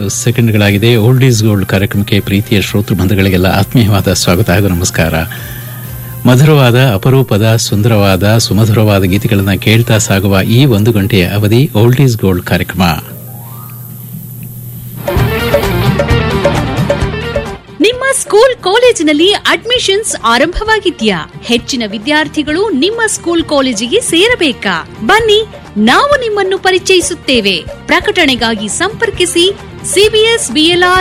ಎರಡು ಸೆಕೆಂಡ್ಗಳಾಗಿದೆ old is gold ಕಾರ್ಯಕ್ರಮಕ್ಕೆ ಪ್ರೀತಿಯ ಶ್ರೋತೃ ಬಂಧುಗಳಿಗೆಲ್ಲ ಆತ್ಮೀಯವಾದ ಸ್ವಾಗತ ಹಾಗೂ ನಮಸ್ಕಾರ ಮಧುರವಾದ ಅಪರೂಪದ ಸುಂದರವಾದ ಸುಮಧುರವಾದ ಗೀತೆಗಳನ್ನು ಕೇಳ್ತಾ ಸಾಗುವ ಈ ಒಂದು ಗಂಟೆಯ ಅವಧಿ ಓಲ್ಡ್ ಈಸ್ ಗೋಲ್ಡ್ ಕಾರ್ಯಕ್ರಮ ನಿಮ್ಮ ಸ್ಕೂಲ್ ಕಾಲೇಜಿನಲ್ಲಿ ಅಡ್ಮಿಷನ್ಸ್ ಆರಂಭವಾಗಿದ್ಯಾ ಹೆಚ್ಚಿನ ವಿದ್ಯಾರ್ಥಿಗಳು ನಿಮ್ಮ ಸ್ಕೂಲ್ ಕಾಲೇಜಿಗೆ ಸೇರಬೇಕಾ ಬನ್ನಿ ನಾವು ನಿಮ್ಮನ್ನು ಪರಿಚಯಿಸುತ್ತೇವೆ ಪ್ರಕಟಣೆಗಾಗಿ ಸಂಪರ್ಕಿಸಿ ಸಿಬಿಎಸ್ ಬಿಎಲ್ಆರ್